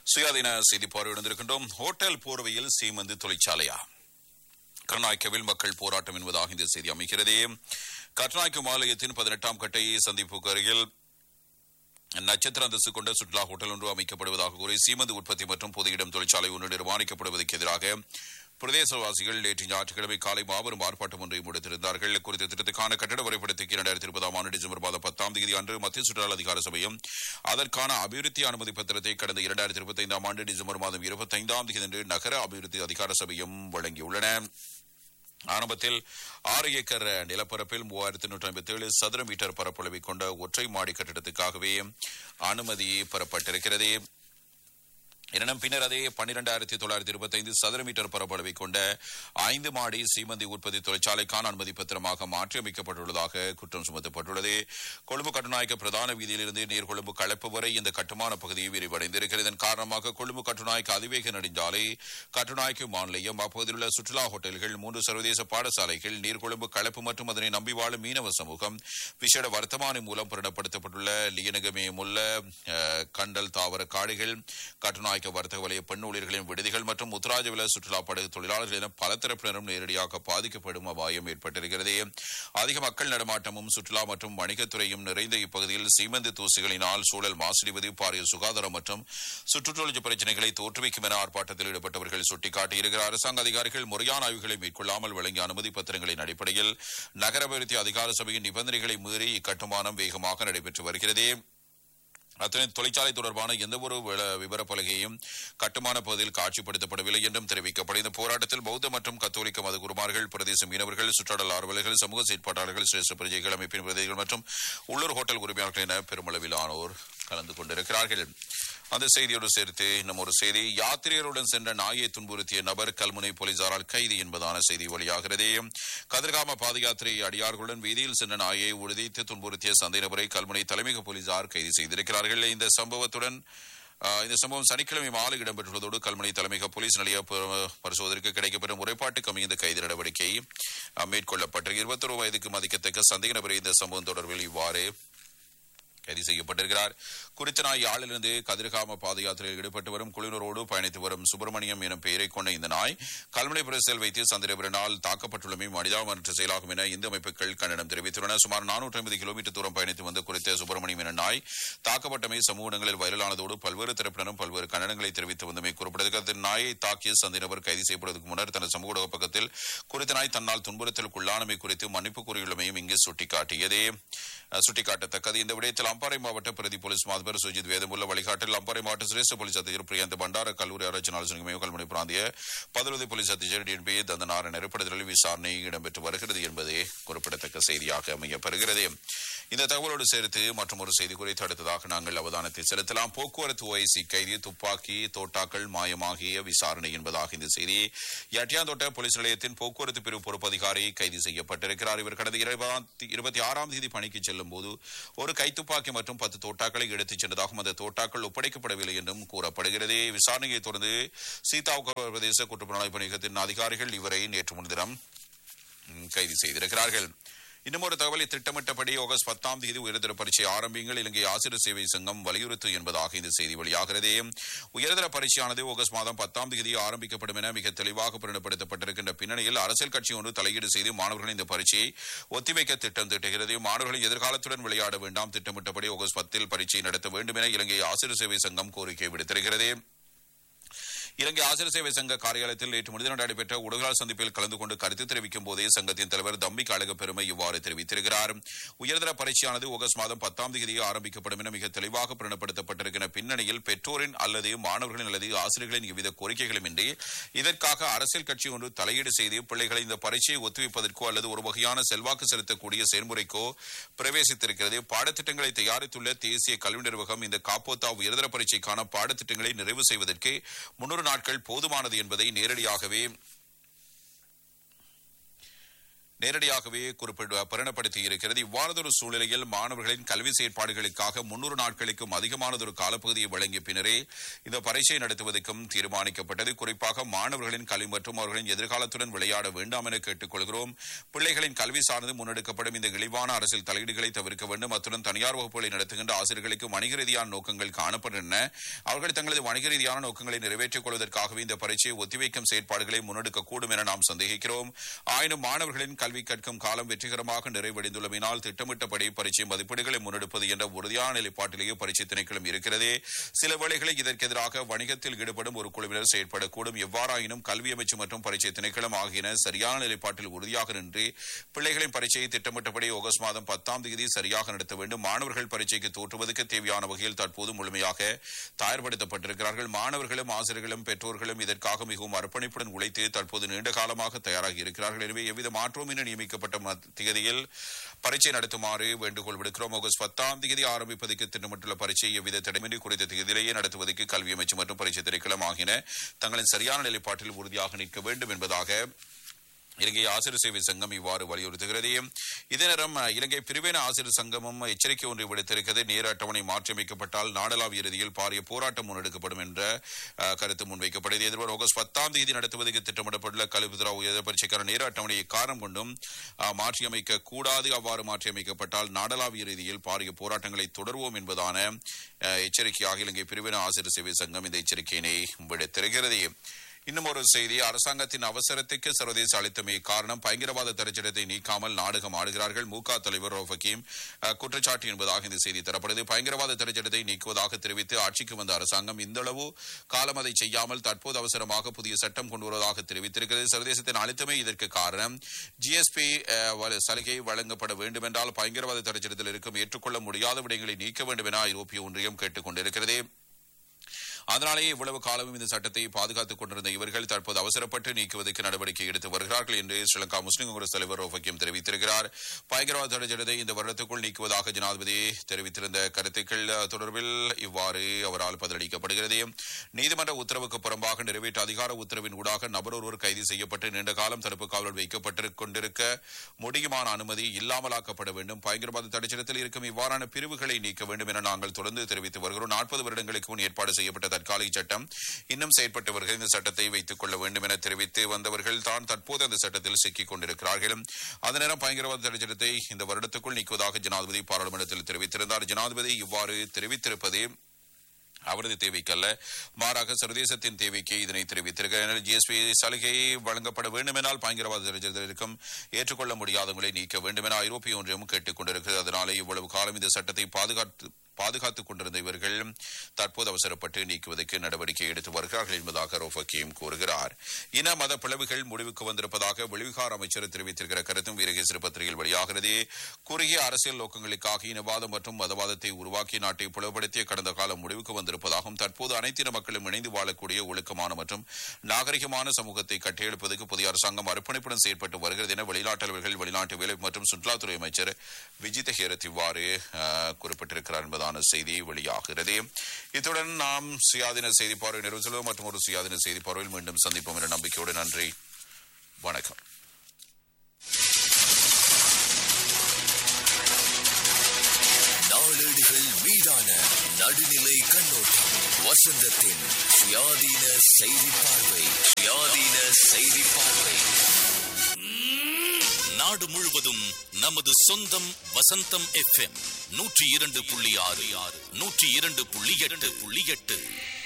சுயாதீன செய்தி பார்வையிடந்திருக்கின்றோம் ஹோட்டல் போர்வையில் சீமந்து தொழிற்சாலையா கருநாய்க்கவில் மக்கள் போராட்டம் என்பதாக இந்த செய்தி அமைகிறது கருநாய்க்கு ஆலயத்தின் பதினெட்டாம் கட்டை சந்திப்புக்கு அருகில் நட்சத்திர அந்தஸ்து கொண்ட சுற்றுலா ஹோட்டல் ஒன்று அமைக்கப்படுவதாக கூறி சீமந்து உற்பத்தி மற்றும் பொதுயிடம் தொழிற்சாலை ஒன்று நிர்மாணிக்கப்படுவதற்கு எதிராக பிரதேசவாசிகள் நேற்று ஞாயிற்றுக்கிழமை காலை மாபெரும் ஆர்ப்பாட்டம் ஒன்றை முடுத்திருந்தார்கள் குறித்த திட்டத்துக்கான கட்டட வரைபடத்துக்கு இரண்டாயிரத்தி இருபதாம் ஆண்டு டிசம்பர் மாதம் பத்தாம் தேதி அன்று மத்திய சுற்றுலா அதிகார சபையும் அதற்கான அபிவிருத்தி அனுமதி பத்திரத்தை கடந்த இரண்டாயிரத்தி இருபத்தி ஐந்தாம் ஆண்டு டிசம்பர் மாதம் இருபத்தைந்தாம் தேதி அன்று நகர அபிவிருத்தி அதிகார சபையும் வழங்கியுள்ளன ஆரம்பத்தில் ஆறு ஏக்கர் நிலப்பரப்பில் மூவாயிரத்தி நூற்றி ஐம்பத்தி ஏழு சதுர மீட்டர் பரப்பளவை கொண்ட ஒற்றை மாடி கட்டிடத்துக்காகவே அனுமதி பெறப்பட்டிருக்கிறது எனினும் பின்னர் அதே பன்னிரெண்டாயிரத்தி தொள்ளாயிரத்தி இருபத்தைந்து சதுர மீட்டர் பரப்பளவை கொண்ட ஐந்து மாடி சீமந்தி உற்பத்தி தொழிற்சாலைக்கான அனுமதி பத்திரமாக மாற்றியமைக்கப்பட்டுள்ளதாக குற்றம் சுமத்தப்பட்டுள்ளது கொழும்பு கட்டுநாயக்க பிரதான வீதியிலிருந்து நீர்கொழும்பு கலப்பு வரை இந்த கட்டுமான பகுதி விரிவடைந்திருக்கிறது இதன் காரணமாக கொழும்பு கட்டுநாயக்க அதிவேக நெடுஞ்சாலை கட்டுநாயக்க மாநிலையம் அப்பகுதியில் உள்ள சுற்றுலா ஹோட்டல்கள் மூன்று சர்வதேச பாடசாலைகள் நீர்கொழும்பு கலப்பு மற்றும் அதனை நம்பி வாழும் மீனவ சமூகம் விசேட வர்த்தமானி மூலம் பிரணப்படுத்தப்பட்டுள்ள லியனகமேயுள்ள அஹ், கண்டல் தாவர காடுகள் கட்டுநாயக்க வர்த்தக வலய பெண் ஊழியர்களின் விடுதிகள் மற்றும் முத்துராஜவில சுற்றுலா படகு தொழிலாளர்கள் என பல தரப்பினரும் நேரடியாக பாதிக்கப்படும் அபாயம் ஏற்பட்டிருக்கிறது அதிக மக்கள் நடமாட்டமும் சுற்றுலா மற்றும் வணிகத்துறையும் நிறைந்த இப்பகுதியில் சீமெந்து தூசிகளினால் சூழல் மாசடைவது பாரிய சுகாதாரம் மற்றும் சுற்றுச்சூழல் பிரச்சினைகளை தோற்றுவிக்கும் என ஆர்ப்பாட்டத்தில் ஈடுபட்டவர்கள் சுட்டிக்காட்டியிருக்கிறார் அரசாங்க அதிகாரிகள் முறையான ஆய்வுகளை மேற்கொள்ளாமல் வழங்கிய அனுமதி பத்திரங்களின் அடிப்படையில் நகர அபிவிருத்தி அதிகார சபையின் நிபந்தனைகளை மீறி இக்கட்டுமானம் வேகமாக நடைபெற்று வருகிறது அத்துடன் தொழிற்சாலை தொடர்பான எந்தவொரு விள- விவர பலகையும் கட்டுமான பகுதியில் காட்சிப்படுத்தப்படவில்லை என்றும் தெரிவிக்கப்படும் இந்த போராட்டத்தில் பௌத்த மற்றும் கத்தோலிக்க மத குருமார்கள் பிரதேச மீனவர்கள் சுற்றாடல் ஆர்வலர்கள் சமூக செயற்பாட்டாளர்கள் சிரேஷ்ட பிரஜைகள் அமைப்பின் பிரதிகள் மற்றும் உள்ளூர் ஹோட்டல் உரிமையாளர்கள் என பெருமளவிலானோர் கலந்து கொண்டிருக்கிறார்கள் அந்த செய்தியோடு சேர்த்து இன்னும் ஒரு செய்தி யாத்திரையருடன் சென்ற நாயை துன்புறுத்திய நபர் கல்முனை போலீசாரால் கைது என்பதான செய்தி வெளியாகிறது கதிர்காம பாத யாத்திரை அடியார்களுடன் வீதியில் சென்ற நாயை உறுதித்து துன்புறுத்திய சந்தை நபரை கல்முனை தலைமையக போலீசார் கைது செய்திருக்கிறார்கள் இந்த சம்பவத்துடன் ஆஹ், இந்த சம்பவம் சனிக்கிழமை மாலை இடம்பெற்றுள்ளதோடு கல்முனை தலைமையக போலீஸ் நிலைய ப- பரிசோதனைக்கு கிடைக்கப்பெறும் முறைப்பாட்டுக்கு அமைந்த கைது நடவடிக்கை ஆஹ், மேற்கொள்ளப்பட்டு இருபத்தொரு வயதுக்கு மதிக்கத்தக்க சந்தேக நபரை இந்த சம்பவம் தொடர்பில் இவ்வாறு கைது செய்யப்பட்டிருக்கிறார் குறித்த நாய் யாழிலிருந்து கதிர்காம பாத யாத்திரையில் ஈடுபட்டு வரும் குழுவினரோடு பயணித்து வரும் சுப்பிரமணியம் எனும் பெயரை கொண்ட இந்த நாய் கல்முனை பிரசில் வைத்து சந்திரபிரனால் தாக்கப்பட்டுள்ளமை மனிதாமற்ற செயலாகும் என இந்து அமைப்புகள் கண்டனம் தெரிவித்துள்ளன சுமார் நானூற்றி ஐம்பது கிலோமீட்டர் தூரம் பயணித்து வந்த குறித்த சுப்பிரமணியம் என நாய் தாக்கப்பட்டமை சமூக இடங்களில் வைரலானதோடு பல்வேறு தரப்பினரும் பல்வேறு கண்டனங்களை தெரிவித்து வந்தமை குறிப்பிடத்தக்கது நாயை தாக்கிய சந்தை நபர் கைது செய்யப்படுவதற்கு முன்னர் தனது சமூக ஊடக பக்கத்தில் குறித்த நாய் தன்னால் துன்புறுத்தலுக்குள்ளானமை குறித்து மன்னிப்பு கூறியுள்ளமையும் இங்கு சுட்டிக்காட்டியது அஹ், சுட்டிக்காட்டத்தக்கது இந்த விடயத்தில் அம்பாறை மாவட்ட பிரதி போலீஸ் மாதிபர் சுஜித் வேதமுள்ள வழிகாட்டில் அம்பாறை மாவட்ட சிரேஷ்ட போலீஸ் அதிகாரி பிரியந்த பண்டார கல்லூரி ஆராய்ச்சி ஆலோசனை மையம் கல்முனை பிராந்திய பதிலுதவி போலீஸ் அதிகாரி டிஎன்பி தந்தனார நெருப்படுதலில் விசாரணை இடம்பெற்று வருகிறது என்பதே குறிப்பிடத்தக்க செய்தியாக அமையப்பெறுகிறது இந்த தகவலோடு சேர்த்து மற்றும் ஒரு செய்தி குறித்து அடுத்ததாக நாங்கள் அவதானத்தை செலுத்தலாம் போக்குவரத்து ஓஐசி கைதி துப்பாக்கி தோட்டாக்கள் மாயமாகிய விசாரணை என்பதாக இந்த செய்தி எட்டியாந்தோட்ட போலீஸ் நிலையத்தின் போக்குவரத்து பிரிவு பொறுப்பு அதிகாரி கைது செய்யப்பட்டிருக்கிறார் இவர் கடந்த இருபதாம்- இருபத்தி ஆறாம் தேதி பணிக்கு செல்லும் போது ஒரு கைத்துப்பாக்கி மற்றும் பத்து தோட்டாக்களை எடுத்துச் சென்றதாகவும் அந்த தோட்டாக்கள் ஒப்படைக்கப்படவில்லை என்றும் கூறப்படுகிறது விசாரணையை தொடர்ந்து சீதாவுக்கு பிரதேச குற்றப்புலனாய்வு பணியகத்தின் அதிகாரிகள் இவரை நேற்று முன்தினம் ம், கைது செய்திருக்கிறார்கள் இன்னும் ஒரு தகவலை திட்டமிட்டபடி ஆகஸ்ட் பத்தாம் தேதி உயர்தர பரீட்சை ஆரம்பிங்கள் இலங்கை ஆசிரியர் சேவை சங்கம் வலியுறுத்து என்பதாக இந்த செய்தி வெளியாகிறது உயர்தர பரீட்சையானது ஆகஸ்ட் மாதம் பத்தாம் தேதி ஆரம்பிக்கப்படும் என மிக தெளிவாக பிரணப்படுத்தப்பட்டிருக்கின்ற பின்னணியில் அரசியல் கட்சி ஒன்று தலையீடு செய்து மாணவர்களின் இந்த பரீட்சையை ஒத்திவைக்க திட்டம் திட்டுகிறது மாணவர்களின் எதிர்காலத்துடன் விளையாட வேண்டாம் திட்டமிட்டபடி ஆகஸ்ட் பத்தில் பரீட்சை நடத்த வேண்டும் என இலங்கை ஆசிரியர் சேவை சங்கம் கோரிக்கை விடுத்திருக்கிறது இலங்கை ஆசிரியர் சேவை சங்க காரியாலயத்தில் நேற்று முன்தினம் நடைபெற்ற ஊடகங்கள் சந்திப்பில் கலந்து கொண்டு கருத்து தெரிவிக்கும் போதே சங்கத்தின் தலைவர் தம்பி காளக பெருமை இவ்வாறு தெரிவித்திருக்கிறார் உயர்தர பரீட்சையானது ஆகஸ்ட் மாதம் பத்தாம் தேதி ஆரம்பிக்கப்படும் என மிக தெளிவாக பிரணப்படுத்தப்பட்டிருக்கிற பின்னணியில் பெற்றோரின் அல்லது மாணவர்களின் அல்லது ஆசிரியர்களின் எவ்வித கோரிக்கைகளுமின்றி இதற்காக அரசியல் கட்சி ஒன்று தலையீடு செய்து பிள்ளைகளை இந்த பரீட்சையை ஒத்திவைப்பதற்கோ அல்லது ஒரு வகையான செல்வாக்கு செலுத்தக்கூடிய செயல்முறைக்கோ பிரவேசித்திருக்கிறது பாடத்திட்டங்களை தயாரித்துள்ள தேசிய கல்வி நிர்வாகம் இந்த காப்போத்தா உயர்தர பரீட்சைக்கான பாடத்திட்டங்களை நிறைவு செய்வதற்கு முன்னூறு நாட்கள் போதுமானது என்பதை நேரடியாகவே நேரடியாகவே குறிப்பிட பரிணப்படுத்தி இருக்கிறது இவ்வாறதொரு சூழ்நிலையில் மாணவர்களின் கல்வி செயற்பாடுகளுக்காக முன்னூறு நாட்களுக்கும் அதிகமானதொரு காலப்பகுதியை வழங்கிய பின்னரே இந்த பரீட்சை நடத்துவதற்கும் தீர்மானிக்கப்பட்டது குறிப்பாக மாணவர்களின் கல்வி மற்றும் அவர்களின் எதிர்காலத்துடன் விளையாட வேண்டாம் என கேட்டுக்கொள்கிறோம் பிள்ளைகளின் கல்வி சார்ந்து முன்னெடுக்கப்படும் இந்த இழிவான அரசியல் தலையீடுகளை தவிர்க்க வேண்டும் அத்துடன் தனியார் வகுப்புகளை நடத்துகின்ற ஆசிரியர்களுக்கு வணிக ரீதியான நோக்கங்கள் காணப்படுகின்றன அவர்கள் தங்களது வணிக ரீதியான நோக்கங்களை நிறைவேற்றிக் கொள்வதற்காகவே இந்த பரீட்சையை ஒத்திவைக்கும் செயற்பாடுகளை முன்னெடுக்கக்கூடும் என நாம் சந்தேகிக்கிறோம் ஆயினும் மாணவர்களின் கல்வி கற்கும் காலம் வெற்றிகரமாக நிறைவடைந்துள்ளமையினால் திட்டமிட்டபடி பரீட்சை மதிப்பீடுகளை முன்னெடுப்பது என்ற உறுதியான நிலைப்பாட்டிலேயே பரீட்சை திணைக்களம் இருக்கிறது சில வேளைகளில் இதற்கு எதிராக வணிகத்தில் ஈடுபடும் ஒரு குழுவினர் செயற்படக்கூடும் எவ்வாறாயினும் கல்வி அமைச்சு மற்றும் பரீட்சை திணைக்களம் ஆகியன சரியான நிலைப்பாட்டில் உறுதியாக நின்று பிள்ளைகளின் பரீட்சையை திட்டமிட்டபடி ஆகஸ்ட் மாதம் பத்தாம் தேதி சரியாக நடத்த வேண்டும் மாணவர்கள் பரீட்சைக்கு தோற்றுவதற்கு தேவையான வகையில் தற்போது முழுமையாக தயார்படுத்தப்பட்டிருக்கிறார்கள் மாணவர்களும் ஆசிரியர்களும் பெற்றோர்களும் இதற்காக மிகவும் அர்ப்பணிப்புடன் உழைத்து தற்போது நீண்ட காலமாக தயாராகி இருக்கிறார்கள் எனவே எவ்வித மாற்றமும் இனி நியமிக்கப்பட்ட மத்- திகதியில் பரீட்சை நடத்துமாறு வேண்டுகோள் விடுக்கிறோம் ஆகஸ்ட் பத்தாம் தேதி ஆரம்பிப்பதற்கு திட்டமிட்டுள்ள பரீட்சை எவ்வித தடைமின்றி குறித்த திகதியிலேயே நடத்துவதற்கு கல்வி அமைச்சு மற்றும் பரீட்சை திணைக்களம் ஆகியன தங்களின் சரியான நிலைப்பாட்டில் உறுதியாக நிற்க வேண்டும் என்பதாக இலங்கை ஆசிரியர் சேவை சங்கம் இவ்வாறு வலியுறுத்துகிறது இதே நேரம் அஹ், இலங்கை பிரிவின ஆசிரியர் சங்கமும் எச்சரிக்கை ஒன்றை விடுத்திருக்கிறது நேர அட்டவணை மாற்றியமைக்கப்பட்டால் நாடளாவிய இறுதியில் பாரிய போராட்டம் முன்னெடுக்கப்படும் என்ற அஹ், கருத்து முன்வைக்கப்படுகிறது எதிர்வரும் ஆகஸ்ட் பத்தாம் தேதி நடத்துவதற்கு திட்டமிடப்பட்டுள்ள கல்வித்துறை உயர் பரீட்சைக்கான நேர அட்டவணையை காரணம் கொண்டும் அஹ், மாற்றியமைக்க கூடாது அவ்வாறு மாற்றியமைக்கப்பட்டால் நாடளாவிய ரீதியில் பாரிய போராட்டங்களை தொடர்வோம் என்பதான அஹ், எச்சரிக்கையாக இலங்கை பிரிவின ஆசிரியர் சேவை சங்கம் இந்த எச்சரிக்கையினை விடுத்திருக்கிறது இன்னும் ஒரு செய்தி அரசாங்கத்தின் அவசரத்துக்கு சர்வதேச அழுத்தமே காரணம் பயங்கரவாத தடைச்சட்டத்தை நீக்காமல் நாடகம் ஆடுகிறார்கள் முக தலைவர் ரவுஃப் ஹக்கீம் அஹ், குற்றச்சாட்டு என்பதாக இந்த செய்தி தரப்படுது பயங்கரவாத தடைச்சட்டத்தை நீக்குவதாக தெரிவித்து ஆட்சிக்கு வந்த அரசாங்கம் இந்த அளவு காலம் அதை செய்யாமல் தற்போது அவசரமாக புதிய சட்டம் கொண்டு வருவதாக தெரிவித்திருக்கிறது சர்வதேசத்தின் அழுத்தமே இதற்கு காரணம் ஜிஎஸ்பி சலுகை வழங்கப்பட வேண்டும் என்றால் பயங்கரவாத தடைச்சட்டத்தில் இருக்கும் ஏற்றுக்கொள்ள முடியாத விடயங்களை நீக்க வேண்டும் என ஐரோப்பிய ஒன்றியம் கேட்டுக் கொண்டிருக்கிறது அதனாலேயே இவ்வளவு காலமும் இந்த சட்டத்தை பாதுகாத்துக் கொண்டிருந்த இவர்கள் தற்போது அவசரப்பட்டு நீக்குவதற்கு நடவடிக்கை எடுத்து வருகிறார்கள் என்று ஸ்ரீலங்கா முஸ்லிம் காங்கிரஸ் தலைவர் ரோஃபக்கியம் தெரிவித்திருக்கிறார் பயங்கரவாத தடை சட்டத்தை இந்த வருடத்துக்குள் நீக்குவதாக ஜனாதிபதி தெரிவித்திருந்த கருத்துக்கள் தொடர்பில் இவ்வாறு அவரால் பதிலளிக்கப்படுகிறது நீதிமன்ற உத்தரவுக்கு புறம்பாக நிறைவேற்ற அதிகார உத்தரவின் ஊடாக நபர் ஒருவர் கைது செய்யப்பட்டு நீண்ட காலம் தடுப்பு காவலில் வைக்கப்பட்டு கொண்டிருக்க முடியுமான அனுமதி இல்லாமலாக்கப்பட வேண்டும் பயங்கரவாத தடைச்சட்டத்தில் இருக்கும் இவ்வாறான பிரிவுகளை நீக்க வேண்டும் என நாங்கள் தொடர்ந்து தெரிவித்து வருகிறோம் நாற்பது வருடங்களுக்கு முன் ஏற்பாடு செய்யப்பட்ட தற்காலிக சட்டம் இன்னும் செயற்பட்டவர்கள் இந்த சட்டத்தை வைத்துக் கொள்ள வேண்டும் என தெரிவித்து வந்தவர்கள் தான் தற்போது அந்த சட்டத்தில் சிக்கிக் கொண்டிருக்கிறார்கள் அதே நேரம் பயங்கரவாத தடை சட்டத்தை இந்த வருடத்துக்குள் நீக்குவதாக ஜனாதிபதி பாராளுமன்றத்தில் தெரிவித்திருந்தார் ஜனாதிபதி இவ்வாறு தெரிவித்திருப்பது அவரது தேவைக்கல்ல மாறாக சர்வதேசத்தின் தேவைக்கு இதனை தெரிவித்திருக்கிறார் ஜிஎஸ்பி சலுகை வழங்கப்பட வேண்டுமென்றால் பயங்கரவாத தரிசனத்திற்கும் ஏற்றுக்கொள்ள முடியாதவங்களை நீக்க வேண்டும் என ஐரோப்பிய ஒன்றியம் கேட்டுக் கொண்டிருக்கிறது அதனாலே இவ்வளவு காலம் இந்த சட்டத்தை பாதுகாத்து பாதுகாத்துக் கொண்டிருந்த இவர்கள் தற்போது அவசரப்பட்டு நீக்குவதற்கு நடவடிக்கை எடுத்து வருகிறார்கள் என்பதாக ரோஃபக்கீம் கூறுகிறார் இன மத பிளவுகள் முடிவுக்கு வந்திருப்பதாக வெளிவிகார அமைச்சர் தெரிவித்திருக்கிற கருத்தும் வீரகேசரி பத்திரிகையில் வெளியாகிறது குறுகிய அரசியல் நோக்கங்களுக்காக இனவாதம் மற்றும் மதவாதத்தை உருவாக்கி நாட்டை பிளவுபடுத்திய கடந்த காலம் முடிவுக்கு வந்திருப்பதாகவும் தற்போது அனைத்தின மக்களும் இணைந்து வாழக்கூடிய ஒழுக்கமான மற்றும் நாகரிகமான சமூகத்தை கட்டியெழுப்பதற்கு புதிய அரசாங்கம் அர்ப்பணிப்புடன் செயற்பட்டு வருகிறது என வெளிநாட்டவர்கள் வெளிநாட்டு வேலை மற்றும் சுற்றுலாத்துறை அமைச்சர் விஜித ஹேரத் இவ்வாறு அஹ், குறிப்பிட்டிருக்கிறார் என்பதான செய்தி வெளியாகிறது இத்துடன் நாம் சுயாதீன செய்தி பார்வை நிறைவு செல்வோம் மற்றும் ஒரு சுயாதீன செய்தி பார்வையில் மீண்டும் சந்திப்போம் என்ற நம்பிக்கையோடு நன்றி வணக்கம் நாளேடுகள் மீதான நடுநிலை கண்ணோட்டம் வசந்தத்தின் சுயாதீன செய்தி பார்வை சுயாதீன செய்தி பார்வை நாடு முழுவதும் நமது சொந்தம் வசந்தம் எஃப்எம் நூற்றி இரண்டு புள்ளி ஆறு ஆறு நூற்றி இரண்டு புள்ளி எட்டு புள்ளி எட்டு